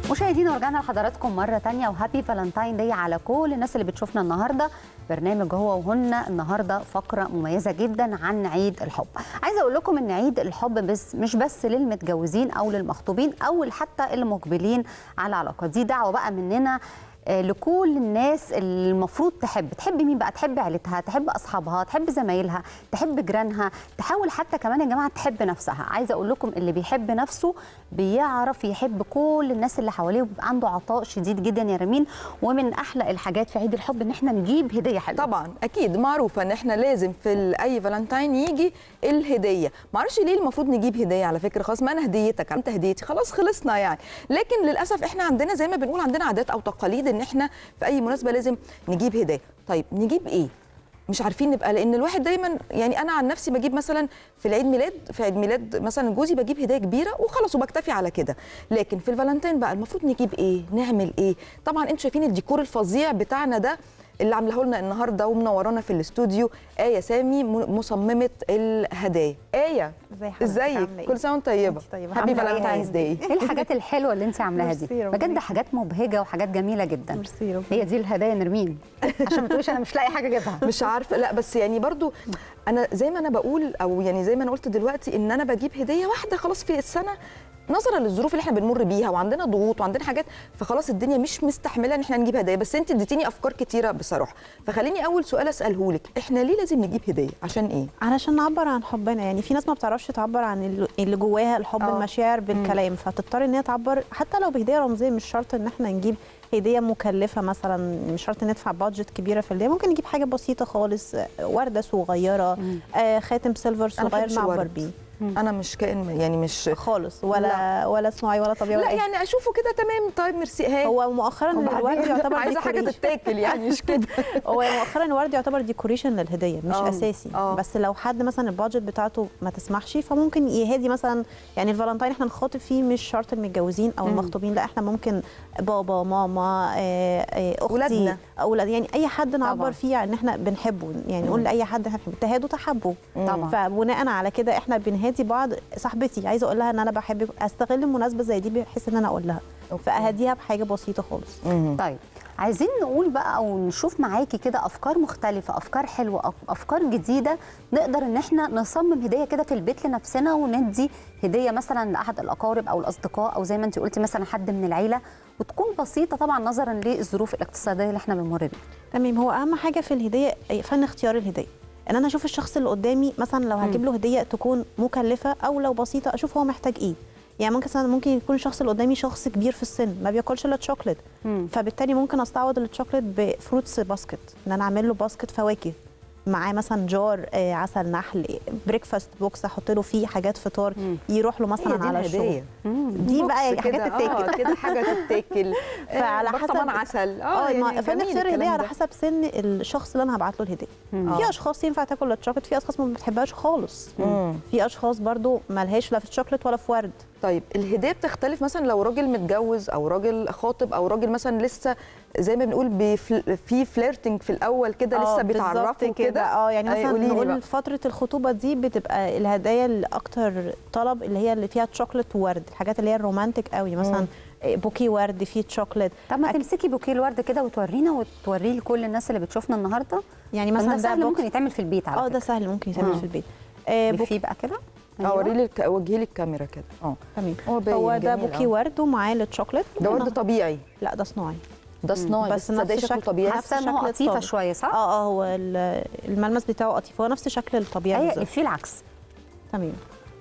مشاهدينا ورجعنا لحضراتكم مرة تانية وهابي فالنتاين داي على كل الناس اللي بتشوفنا النهاردة برنامج هو وهن النهاردة فقرة مميزة جدا عن عيد الحب عايزة أقول لكم إن عيد الحب بس مش بس للمتجوزين أو للمخطوبين أو حتى المقبلين على علاقة دي دعوة بقى مننا آه، لكل الناس اللي المفروض تحب تحب مين بقى تحب عيلتها تحب اصحابها تحب زمايلها تحب جيرانها تحاول حتى كمان يا جماعه تحب نفسها عايزه اقول لكم اللي بيحب نفسه بيعرف يحب كل الناس اللي حواليه وبيبقى عنده عطاء شديد جدا يا رمين ومن احلى الحاجات في عيد الحب ان احنا نجيب هديه حلوه طبعا اكيد معروفه ان احنا لازم في ال- اي فالنتاين يجي الهديه معرفش ليه المفروض نجيب هديه على فكره خلاص ما انا هديتك انت هديتي خلاص خلصنا يعني لكن للاسف احنا عندنا زي ما بنقول عندنا عادات او تقاليد ان احنا في اي مناسبه لازم نجيب هديه طيب نجيب ايه مش عارفين نبقى لان الواحد دايما يعني انا عن نفسي بجيب مثلا في العيد ميلاد في عيد ميلاد مثلا جوزي بجيب هديه كبيره وخلاص وبكتفي على كده لكن في الفالنتين بقى المفروض نجيب ايه نعمل ايه طبعا انتوا شايفين الديكور الفظيع بتاعنا ده اللي عاملاه لنا النهارده ومنورانا في الاستوديو ايه سامي م- مصممه الهدايا ايه ازي حضرتك؟ ازيك عاملة إيه؟ كل سنه وانت طيبه وأنت طيبة. هابي عاملة إيه؟ فالنتاينز داي ايه الحاجات الحلوه اللي انت عاملاها دي ميرسي، ربنا بجد حاجات مبهجه وحاجات جميله جدا ميرسي ربنا هي دي الهدايا نرمين عشان ما تقوليش انا مش لاقي حاجه اجيبها مش عارفه لا بس يعني برضو انا زي ما انا بقول او يعني زي ما انا قلت دلوقتي ان انا بجيب هديه واحده خلاص في السنه نظرا للظروف اللي احنا بنمر بيها وعندنا ضغوط وعندنا حاجات فخلاص الدنيا مش مستحمله ان احنا نجيب هدايا بس انت اديتيني افكار كتيره بصراحه فخليني اول سؤال اساله لك احنا ليه لازم نجيب هديه عشان ايه علشان نعبر عن حبنا يعني في ناس ما بتعرفش تعبر عن اللي- اللي جواها الحب آه. المشاعر بالكلام فتضطر ان هي تعبر حتى لو بهديه رمزيه مش شرط ان احنا نجيب هديه مكلفه مثلا مش شرط ندفع بادجت كبيره في الهديه ممكن نجيب حاجه بسيطه خالص آه، ورده صغيره آه خاتم سيلفر أنا صغير بحبش نعبر الورد. بيه انا مش كائن يعني مش خالص ولا ولا صناعي ولا طبيعي لا ولا أي يعني اشوفه كده تمام طيب ميرسي هاي هو مؤخرا الورد وبعدين يعتبر عايزه حاجه decoration. تتاكل يعني مش كده هو مؤخرا الورد يعتبر ديكوريشن للهديه مش آه، اساسي آه. بس لو حد مثلا البادجت بتاعته ما تسمحش فممكن يهدي مثلا يعني الفالنتين احنا نخاطب فيه مش شرط المتجوزين او المخطوبين لا احنا ممكن بابا ماما آه، آه، اختي ولادنا. اولاد يعني اي حد طبعاً. نعبر فيه ان احنا بنحبه يعني نقول لاي حد احنا بنحبه تهادوا تحبوا طبعاً. فبناء على كده احنا بنهادي بعض صاحبتي عايزه اقول لها ان انا بحبك استغل المناسبه زي دي بحيث ان انا اقول لها أوكي. فاهديها بحاجه بسيطه خالص مهم. طيب عايزين نقول بقى او نشوف معاكي كده افكار مختلفه افكار حلوه أف- افكار جديده نقدر ان احنا نصمم هديه كده في البيت لنفسنا وندي هديه مثلا لاحد الاقارب او الاصدقاء او زي ما انت قلتي مثلا حد من العيله وتكون بسيطه طبعا نظرا للظروف الاقتصاديه اللي احنا بنمر بيها تمام هو اهم حاجه في الهديه فن اختيار الهديه ان انا اشوف الشخص اللي قدامي مثلا لو هجيب له هديه تكون مكلفه او لو بسيطه اشوف هو محتاج ايه يعني ممكن مثلا ممكن يكون الشخص اللي قدامي شخص كبير في السن ما بياكلش الا شوكليت مم. فبالتالي ممكن استعوض الشوكليت بفروتس باسكت ان انا اعمل له باسكت فواكه معاه مثلا جار آه، عسل نحل بريكفاست بوكس احط له فيه حاجات فطار يروح له هي مثلا دي على الهدية. الشغل دي بقى بوكس حاجات كده، تتاكل اه كده حاجه تتاكل فعلى آه، حسب برطمان عسل اه يعني فن جميل اختيار الهديه الكلام على ده. حسب سن الشخص اللي انا هبعت له الهديه آه. في اشخاص ينفع تاكل الشوكليت في اشخاص ما بتحبهاش خالص مم. في اشخاص برضو ملهاش لا في الشوكليت ولا في ورد طيب الهديه بتختلف مثلا لو راجل متجوز او راجل خاطب او راجل مثلا لسه زي ما بنقول بيفل... في فليرتنج في الاول كده آه، لسه بالظبط بيتعرفوا كده اه يعني أي، مثلا قولي لي بقى. نقول فتره الخطوبه دي بتبقى الهدايا الاكتر طلب اللي هي اللي فيها شوكليت وورد الحاجات اللي هي الرومانتك قوي مثلا بوكي ورد فيه شوكليت طب ما أك- تمسكي بوكيه الورد كده وتورينا وتوريه لكل الناس اللي بتشوفنا النهارده يعني مثلا مثلا ده ده سهل بوكس ممكن يتعمل في البيت على اه ده فكره سهل ممكن يتعمل مم. في البيت آه بوك- بوكيه بقى كده اوري لي الك... وجهي لي الكاميرا كده اه تمام هو باين هو ده جميل بوكي أوي. ورد ومعاه الشوكليت ده ورد طبيعي لا ده صناعي ده صناعي بس بس, نفس ده شكله الشكل. طبيعي حاسه ان هو شكل قطيفه الطابق. شويه صح؟ اه اه هو ال- الملمس بتاعه قطيف هو نفس شكل الطبيعي هي بالظبط في العكس تمام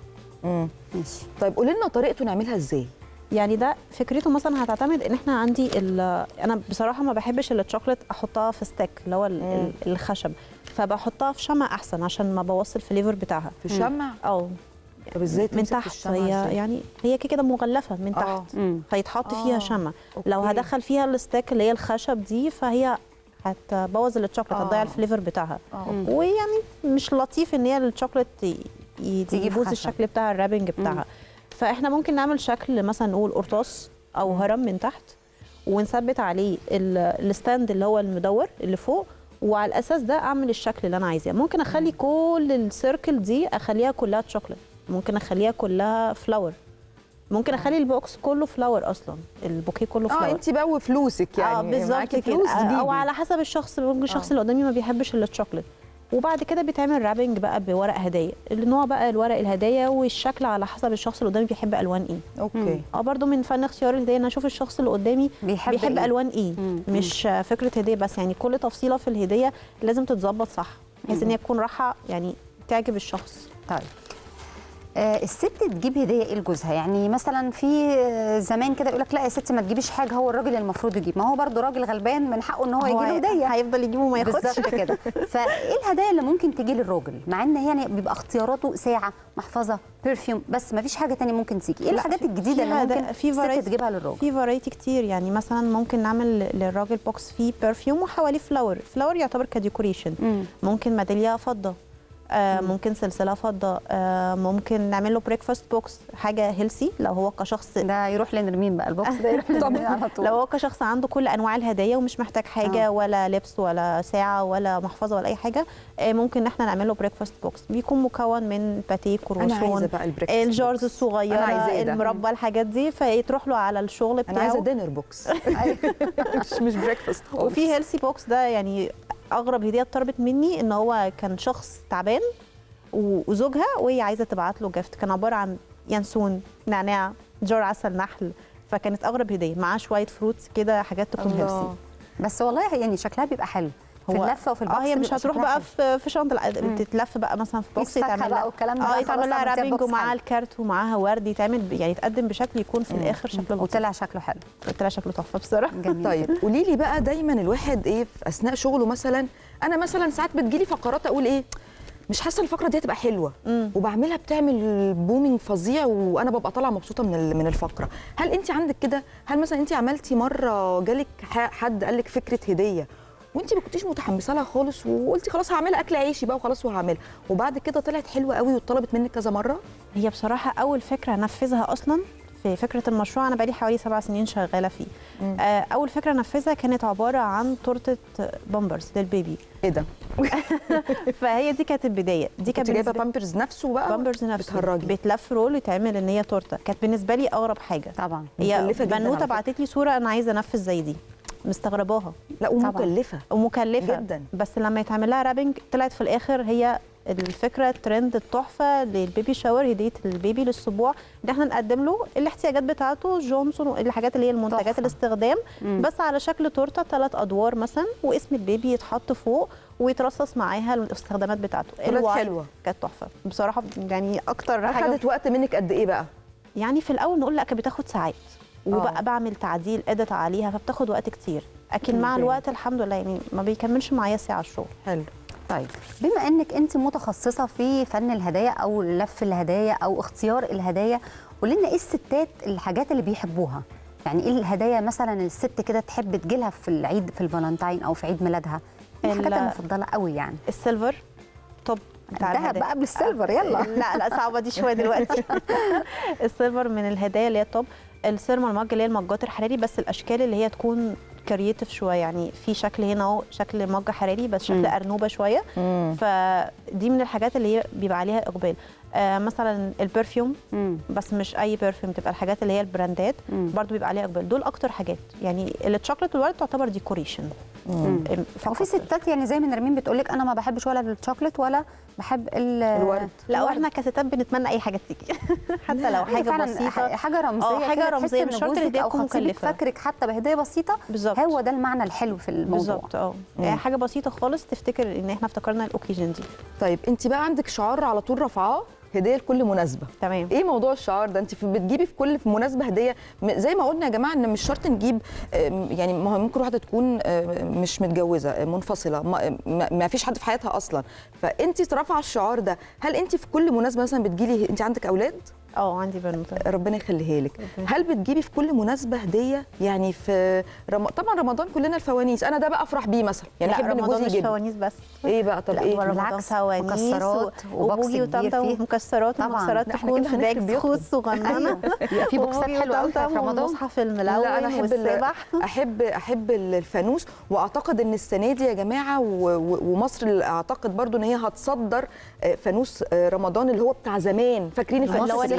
مم. ماشي طيب قولي لنا طريقته نعملها ازاي يعني ده فكرته مثلا هتعتمد ان احنا عندي ال- انا بصراحه ما بحبش الشوكليت احطها في ستيك اللي هو ال- مم. ال- الخشب فبحطها في شمع احسن عشان ما بوصل الفليفر بتاعها في شمع اه طب ازاي من تمسك في تحت الشمع هي إزاي؟ يعني هي كده كده مغلفه من آه. تحت مم. فيتحط آه. فيها شمع لو أوكي. هدخل فيها الستيك اللي هي الخشب دي فهي هتبوظ الشوكليت آه. هتضيع الفليفر بتاعها آه. ويعني مش لطيف ان هي الشوكليت ي- ي- تيجي في يبوظ خشب. الشكل بتاع الرابنج بتاعها فاحنا ممكن نعمل شكل مثلا نقول قرطاس او هرم من تحت ونثبت عليه ال- الستاند اللي هو المدور اللي فوق وعلى الاساس ده اعمل الشكل اللي انا عايزاه ممكن اخلي كل السيركل دي اخليها كلها شوكليت ممكن اخليها كلها فلاور ممكن اخلي البوكس كله فلاور اصلا البوكيه كله اه فلاور انت بقى وفلوسك يعني اه بالظبط معاكي كده فلوس آه، او جيبي. على حسب الشخص ممكن الشخص آه. اللي قدامي ما بيحبش الا الشوكليت وبعد كده بيتعمل رابنج بقى بورق هدايا النوع بقى الورق الهدايا والشكل على حسب الشخص اللي قدامي بيحب الوان ايه اوكي اه برضو من فن اختيار الهديه ان أنا اشوف الشخص اللي قدامي بيحب بيحب إيه؟ الوان ايه مم. مش آه، فكره هديه بس يعني كل تفصيله في الهديه لازم تتظبط صح بحيث ان هي تكون راحه يعني تعجب الشخص طيب آه الست تجيب هديه ايه لجوزها يعني مثلا في آه، زمان كده يقول لك لا يا ستي ما تجيبيش حاجه هو الراجل المفروض يجيب ما هو برضه راجل غلبان من حقه ان هو يجي له هديه هيفضل يجيبه وما ياخدش بالظبط كده فايه الهدايا اللي ممكن تجي للراجل مع ان هي يعني بيبقى اختياراته ساعه محفظه برفيوم بس ما فيش حاجه تانية ممكن تيجي ايه لا، الحاجات الجديده اللي في ممكن هدا- في الست variety- تجيبها للراجل في فرايتي كتير يعني مثلا ممكن نعمل للراجل بوكس فيه برفيوم وحواليه فلاور فلاور يعتبر كديكوريشن مم. ممكن ميداليه فضه آه ممكن سلسله فضه آه ممكن نعمل له بريكفاست بوكس حاجه هيلسي لو هو كشخص ده يروح لنرمين بقى البوكس ده يروح لنرمين على طول لو هو كشخص عنده كل انواع الهدايا ومش محتاج حاجه آه. آه. ولا لبس ولا ساعه ولا محفظه ولا اي حاجه آه ممكن ان احنا نعمل له بريكفاست بوكس بيكون مكون من باتيه انا عايزه كروسون بقى البريكفاست الجارز بوكس. الصغيره انا عايزاه ده. المربى الحاجات دي فتروح له على الشغل بتاعه انا عايزه دينر بوكس مش مش بريكفاست وفي هيلسي بوكس ده يعني اغرب هديه اتطلبت مني ان هو كان شخص تعبان و- وزوجها وهي عايزه تبعت له جفت كان عباره عن ينسون نعناع جار عسل نحل فكانت اغرب هديه معاه شويه فروتس كده حاجات تكون هيلسي الله بس والله يعني شكلها بيبقى حلو في هو- اللفه وفي البوكس اه هي مش بيبقى هتروح شكلها بقى حلو. في في شنطه لا، بتتلف بقى مثلا في بوكس فاكهة يتعمل بقى لها والكلام ده اه بقى يتعمل خلاص لها عملتيها رابنج بوكس ومعاها حلو. الكارت ومعاها ورد يتعمل ب- يعني يتقدم بشكل يكون في الاخر شكله لطيف وطلع شكله حلو طلع شكله تحفه بصراحه جميل طيب قولي لي بقى دايما الواحد ايه في اثناء شغله مثلا انا مثلا ساعات بتجيلي فقرات اقول ايه مش حاسه الفقره دي هتبقى حلوه مم. وبعملها بتعمل بومينج فظيع وانا ببقى طالعه مبسوطه من ال- من الفقره هل انت عندك كده هل مثلا انت عملتي مره جالك ح- حد قال لك فكره هديه وانت ما كنتيش متحمسه لها خالص وقلتي خلاص هعملها اكل عيشي بقى وخلاص وهعملها وبعد كده طلعت حلوه قوي واتطلبت منك كذا مره هي بصراحة أول فكرة نفذها أصلا في فكرة المشروع أنا بقالي حوالي سبع سنين شغالة فيه مم. آه، أول فكرة نفذها كانت عبارة عن تورتة بامبرز للبيبي ايه ده فهي دي كانت البداية دي كانت كنت جايبه بالنسبة بامبرز نفسه بقى بامبرز نفسه بتهرجي. بيتلف رول ويتعمل إن هي تورتة كانت بالنسبة لي أغرب حاجة طبعا هي مكلفة جداً على بنوتة فكرة. بعتت لي صورة أنا عايزة أنفذ زي دي مستغرباها لا ومكلفه ومكلفة جداً. بس لما يتعمل لها رابنج طلعت في الآخر هي الفكره ترند التحفه للبيبي شاور هديه البيبي للسبوع ان احنا نقدم له الاحتياجات بتاعته جونسون الحاجات اللي هي المنتجات تحفة. الاستخدام مم. بس على شكل تورته ثلاث ادوار مثلا واسم البيبي يتحط فوق ويترصص معاها الاستخدامات بتاعته طلعت الواي حلوة. كانت تحفه بصراحه يعني اكتر حاجه اخذت وقت منك قد ايه بقى يعني في الاول نقول لا كانت بتاخد ساعات آه. وبقى بعمل تعديل ادت عليها فبتاخد وقت كتير لكن مع أوكي. الوقت الحمد لله يعني ما بيكملش معايا ساعه الشغل حلو طيب بما انك انت متخصصه في فن الهدايا او لف الهدايا او اختيار الهدايا قولي لنا ايه الستات الحاجات اللي بيحبوها يعني ايه الهدايا مثلا الست كده تحب تجيلها في العيد في الفالنتاين او في عيد ميلادها إيه الحاجات ال- المفضله قوي يعني السيلفر توب بتاع الذهب الهدايا. بقى قبل السيلفر يلا لا لا صعبه دي شويه دلوقتي السيلفر من الهدايا اللي هي توب السيرما المج اللي هي المجات الحراري بس الاشكال اللي هي تكون كرييتيف شويه يعني في شكل هنا اهو شكل مج حراري بس شكل مم. ارنوبه شويه فدي من الحاجات اللي هي بيبقى عليها اقبال آه مثلا البرفيوم مم. بس مش اي برفيوم تبقى الحاجات اللي هي البراندات مم. برضو بيبقى عليها اقبال دول اكتر حاجات يعني الشوكليت والورد تعتبر ديكوريشن مم. وفي ستات يعني زي ما نرمين بتقول لك انا ما بحبش ولا الشوكليت ولا بحب ال- الورد. لا الورد. واحنا كستات بنتمنى اي حاجه تيجي حتى لو هي حاجه فعلاً بسيطه ح- حاجه رمزيه آه، حاجة كده تحسي رمزية، إن مش شرط جوزك الهدية او تكون خطيبك مكلفة. فاكرك حتى بهديه بسيطه بالظبط هو ده المعنى الحلو في الموضوع بالظبط اه يعني حاجه بسيطه خالص تفتكر ان احنا افتكرنا الاوكيجن دي طيب انت بقى عندك شعار على طول رافعاه هديه لكل مناسبه تمام ايه موضوع الشعار ده انت في- بتجيبي في كل في مناسبه هديه م- زي ما قلنا يا جماعه ان مش شرط نجيب آم، يعني ما هو ممكن واحده تكون آم، مش متجوزه آم، منفصله ما, ما- ما فيش حد في حياتها اصلا فانت رافعه الشعار ده هل انت في كل مناسبه مثلا بتجيلي انت عندك اولاد اه عندي بنوته ربنا يخليها لك ربنا هل بتجيبي في كل مناسبه هديه يعني في رم... طبعا رمضان كلنا الفوانيس انا ده بقى افرح بيه مثلا يعني لا احب ان رمضان جوزي مش يجيب فوانيس بس ايه بقى طب لا ايه هو رمضان بالعكس، فوانيس مكسرات و- وبوكس وبوجي كبير وطمطم فيه. ومكسرات طبعاً. ومكسرات لا، إحنا تكون كده في هنخرب باكس بيوتنا. خوذ صغننه يبقى في بوكسات وبوجي حلوه قوي في وطمطم رمضان والمصحف الملون لا انا احب ال- والسبح احب احب الفانوس واعتقد ان السنه دي يا جماعه و- و- ومصر اللي اعتقد برضو ان هي هتصدر آه، فانوس آه، رمضان اللي هو بتاع زمان فاكرين اللي هو الفانوس النحاس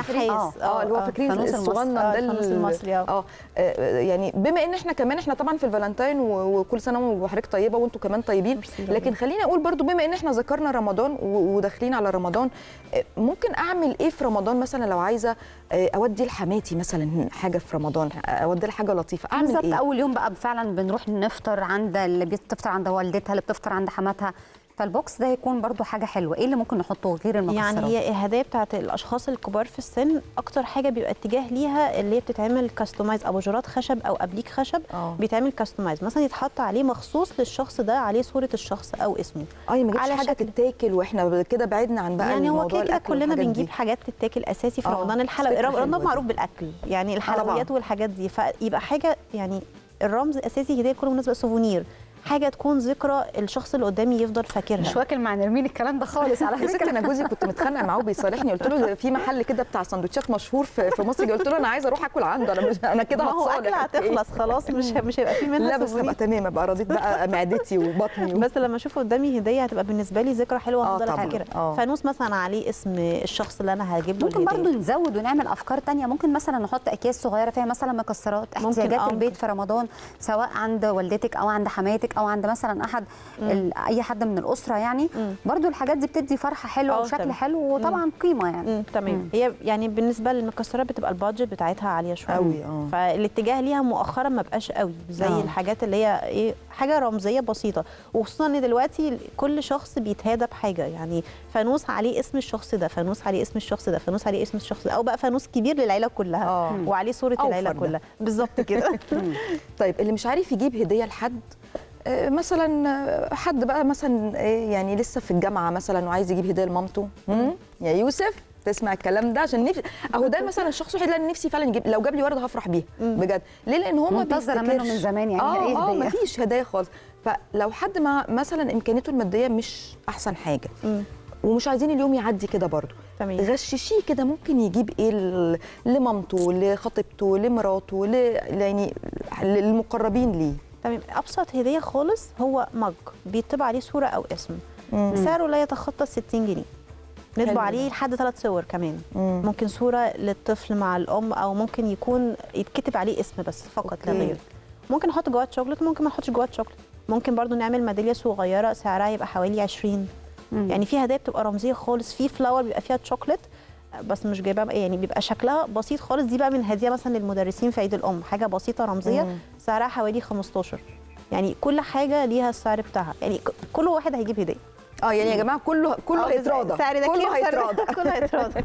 المصري آه، اه اللي هو فاكرين فانوس المصري. الصغنن آه، ده الفانوس ال- المصري، آه. اه آه، يعني بما ان احنا كمان احنا طبعا في الفالنتين و- وكل سنه وحضرتك طيبه وانتم كمان طيبين ميرسي لكن خليني اقول برضو بما ان احنا ذكرنا رمضان و- وداخلين على رمضان آه، ممكن اعمل ايه في رمضان مثلا لو عايزه آه، اودي لحماتي مثلا حاجه في رمضان اودي لها حاجه لطيفه اعمل بالظبط ايه اول يوم بقى فعلا بنروح نفطر عند اللي بتفطر عند والدتها اللي بتفطر عند حماتها فالبوكس ده يكون برضو حاجه حلوه ايه اللي ممكن نحطه غير المكسرات يعني هي الهدايا بتاعت الاشخاص الكبار في السن اكتر حاجه بيبقى اتجاه ليها اللي هي بتتعمل كاستمايز اباجورات خشب او ابليك خشب آه. بيتعمل كاستمايز مثلا يتحط عليه مخصوص للشخص ده عليه صوره الشخص او اسمه اه ما جبتش على حاجه شكل- تتاكل واحنا كده بعدنا عن بقى يعني هو الموضوع كده كده الأكل كلنا والحاجات بنجيب دي. حاجات تتاكل اساسي في آه، رمضان فكرة الحلويات حلوة رمضان دي. معروف بالاكل يعني الحلويات طبعاً. والحاجات دي فيبقى حاجه يعني الرمز الاساسي هديه لكل مناسبه سوفونير حاجه تكون ذكرى الشخص اللي قدامي يفضل فاكرها مش واكل مع نرمين الكلام ده خالص على يا ست فكره انا جوزي كنت متخانقه معاه وبيصالحني قلت له في محل كده بتاع سندوتشات مشهور في في مصر قلت له انا عايزه اروح اكل عنده انا مش انا كده ما هو هتصالح اكله هتخلص خلاص مش مش هيبقى في منها لا بس سوفونير. ابقى تمام ابقى رضيت بقى معدتي وبطني و... بس لما اشوف قدامي هديه هتبقى بالنسبه لي ذكرى حلوه آه هفضل طبعاً. افتكرها آه. فانوس مثلا عليه اسم الشخص اللي انا هجيب له ممكن الهدية. برضو نزود ونعمل افكار تانية ممكن مثلا نحط اكياس صغيره فيها مثلا مكسرات ممكن، احتياجات آه، البيت ممكن. في رمضان سواء عند والدتك او عند حماتك او عند مثلا احد ال- اي حد من الاسره يعني مم. برضو الحاجات دي بتدي فرحه حلوه آه، وشكل تمام. حلو وطبعا قيمه يعني مم، تمام هي يعني بالنسبه للمكسرات بتبقى البادجت بتاعتها عاليه شويه قوي، آه. فالاتجاه ليها مؤخرا ما بقاش قوي زي آه. الحاجات اللي هي ايه حاجه رمزيه بسيطه وخصوصا ان دلوقتي كل شخص بيتهادى بحاجه يعني فانوس عليه اسم الشخص ده فانوس عليه اسم الشخص ده فانوس عليه اسم الشخص ده او بقى فانوس كبير للعيله كلها آه. وعليه صوره أوفر العيله ده. كلها بالظبط كده طيب اللي مش عارف يجيب هديه لحد آه، مثلا آه، حد بقى مثلا آه، يعني لسه في الجامعه مثلا وعايز يجيب هديه لمامته مم؟ يا يوسف تسمع الكلام ده عشان نفسي اهو ده مثلا الشخص الوحيد اللي أنا نفسي فعلا يجيب لو جاب لي ورده هفرح بيها بجد ليه لان هو ما منتظرة منه بيفتكرش. من زمان يعني اه إيه اه هدية؟ مفيش هدايا خالص فلو حد مع مثلا امكانياته الماديه مش احسن حاجه مم. ومش عايزين اليوم يعدي كده برضه تمام. غششيه كده ممكن يجيب ايه ل- لمامته لخطيبته لمراته ل... يعني للمقربين ليه تمام ابسط هديه خالص هو مج بيطبع عليه صوره او اسم مم. سعره لا يتخطى 60 جنيه حلو نطبع ده. عليه لحد ثلاث صور كمان مم. ممكن صوره للطفل مع الام او ممكن يكون يتكتب عليه اسم بس فقط لا أوكي. غير ممكن نحط جواه شوكليت ممكن ما نحطش جواه شوكليت ممكن برضو نعمل ميداليه صغيره سعرها يبقى حوالي 20 مم. يعني في هدايا بتبقى رمزيه خالص في فلاور بيبقى فيها شوكليت بس مش جايبها بقى- يعني بيبقى شكلها بسيط خالص دي بقى من هديه مثلا للمدرسين في عيد الام حاجه بسيطه رمزيه مم. سعرها حوالي 15 يعني كل حاجه ليها السعر بتاعها يعني ك- كل واحد هيجيب هديه اه يعني يا جماعه كله كله آه، هيتراضى السعر ده كله كام سعر؟ هيتراضى كله هيتراضى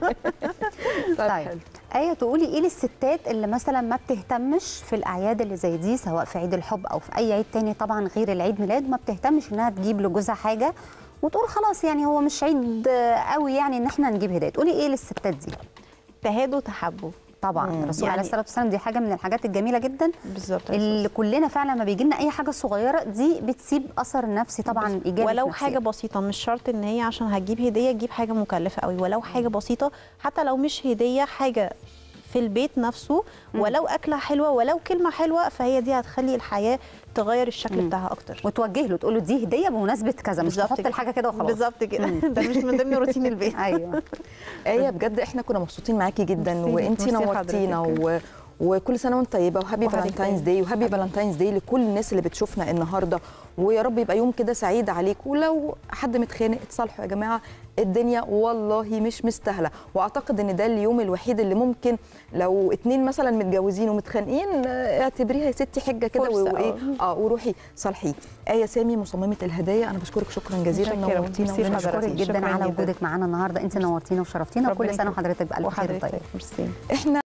طيب طيب حلو. آية تقولي ايه للستات اللي مثلا ما بتهتمش في الاعياد اللي زي دي سواء في عيد الحب او في اي عيد تاني طبعا غير العيد ميلاد ما بتهتمش انها تجيب لجوزها حاجه وتقول خلاص يعني هو مش عيد آه، قوي يعني ان احنا نجيب هدايا تقولي ايه للستات دي تهادوا تحبوا طبعا مم. الرسول يعني- عليه الصلاه والسلام دي حاجه من الحاجات الجميله جدا بالظبط اللي كلنا فعلا ما بيجي لنا اي حاجه صغيره دي بتسيب اثر نفسي طبعا ايجابي ولو في نفسيتنا. حاجه بسيطه مش شرط ان هي عشان هتجيب هديه تجيب حاجه مكلفه قوي ولو حاجه بسيطه حتى لو مش هديه حاجه في البيت نفسه ولو اكله حلوه ولو كلمه حلوه فهي دي هتخلي الحياه تغير الشكل بتاعها اكتر وتوجه له تقول له دي هديه بمناسبه كذا مش بالظبط تحط كده. الحاجه كده وخلاص بالظبط كده ده مش من ضمن روتين البيت ايوه ايه بجد احنا كنا مبسوطين معاكي جدا ميرسي. وانتي ميرسي نورتينا حضرتك. و... وكل سنه وانت طيبه وهابي وحضرتك فالنتاينز طيبة. داي وهابي فالنتاينز داي لكل الناس اللي بتشوفنا النهارده ويا رب يبقى يوم كده سعيد عليك ولو حد متخانق اتصالحوا يا جماعه الدنيا والله مش مستاهله واعتقد ان ده اليوم الوحيد اللي ممكن لو اتنين مثلا متجوزين ومتخانقين آه، اعتبريها يا ستي حجه كده فرصة، وايه اه وروحي صالحيه ايه سامي مصممه الهدايا انا بشكرك شكرا جزيلا متشكرة. نورتينا ميرسي ونشكرك. بشكرك حضرتك. جدا شكراً على جداً. وجودك معانا النهارده انت نورتينا وشرفتينا ربنا وكل سنه يخليك. وحضرتك بالف خير وحضرتك طيب طيب. ميرسي احنا